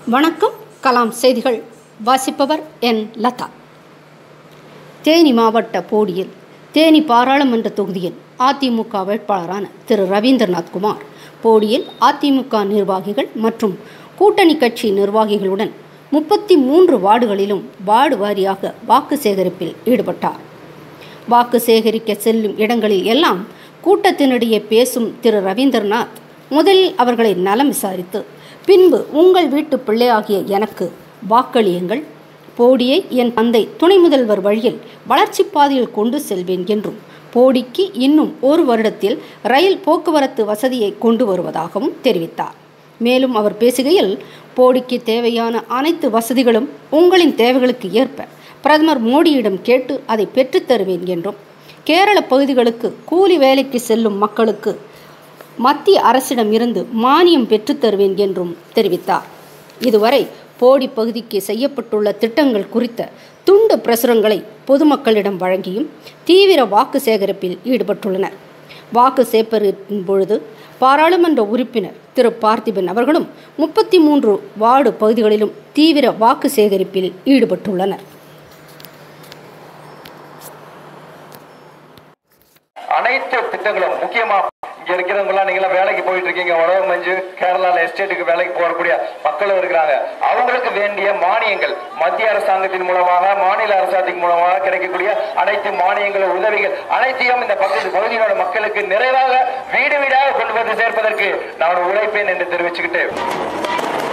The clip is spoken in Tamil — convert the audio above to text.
வணக்கம் கலாம் செய்திகள் வாசிப்பவர் என் லதா தேனி மாவட்ட போடியில் தேனி பாராளுமன்ற தொகுதியில் அதிமுக வேட்பாளரான திரு ரவீந்திரநாத் குமார் போடியில் அதிமுக நிர்வாகிகள் மற்றும் கூட்டணி கட்சி நிர்வாகிகளுடன் முப்பத்தி மூன்று வார்டுகளிலும் வார்டு வாரியாக வாக்கு சேகரிப்பில் ஈடுபட்டார் வாக்கு சேகரிக்க செல்லும் இடங்களில் எல்லாம் கூட்டத்தினிடையே பேசும் திரு ரவீந்திரநாத் முதலில் அவர்களை நலம் விசாரித்து பின்பு உங்கள் வீட்டு பிள்ளையாகிய எனக்கு வாக்களியுங்கள் போடியை என் தந்தை துணை முதல்வர் வழியில் வளர்ச்சி பாதையில் கொண்டு செல்வேன் என்றும் போடிக்கு இன்னும் ஒரு வருடத்தில் ரயில் போக்குவரத்து வசதியை கொண்டு வருவதாகவும் தெரிவித்தார் மேலும் அவர் பேசுகையில் போடிக்கு தேவையான அனைத்து வசதிகளும் உங்களின் தேவைகளுக்கு ஏற்ப பிரதமர் மோடியிடம் கேட்டு அதை பெற்றுத் தருவேன் என்றும் கேரள பகுதிகளுக்கு கூலி வேலைக்கு செல்லும் மக்களுக்கு மத்திய அரசிடம் இருந்து மானியம் பெற்றுத் தருவேன் என்றும் தெரிவித்தார் இதுவரை போடி பகுதிக்கு செய்யப்பட்டுள்ள திட்டங்கள் குறித்த துண்டு பிரசுரங்களை பொதுமக்களிடம் வழங்கியும் தீவிர வாக்கு சேகரிப்பில் ஈடுபட்டுள்ளனர் வாக்கு சேகரிப்பின் பொழுது பாராளுமன்ற உறுப்பினர் திரு பார்த்திபன் அவர்களும் முப்பத்தி மூன்று வார்டு பகுதிகளிலும் தீவிர வாக்கு சேகரிப்பில் ஈடுபட்டுள்ளனர் அனைத்து திட்டங்களும் முக்கியமா இங்க இருக்கிறவங்க எல்லாம் நீங்க எல்லாம் வேலைக்கு போயிட்டு இருக்கீங்க உழவு மஞ்சு கேரளால எஸ்டேட்டுக்கு வேலைக்கு போகக்கூடிய மக்களும் இருக்கிறாங்க அவங்களுக்கு வேண்டிய மானியங்கள் மத்திய அரசாங்கத்தின் மூலமாக மாநில அரசாங்கத்தின் மூலமாக கிடைக்கக்கூடிய அனைத்து மானியங்கள் உதவிகள் அனைத்தையும் இந்த பக்கத்து பகுதியோட மக்களுக்கு நிறைவாக வீடு வீடாக கொண்டு வந்து சேர்ப்பதற்கு நான் உழைப்பேன் என்று தெரிவிச்சுக்கிட்டு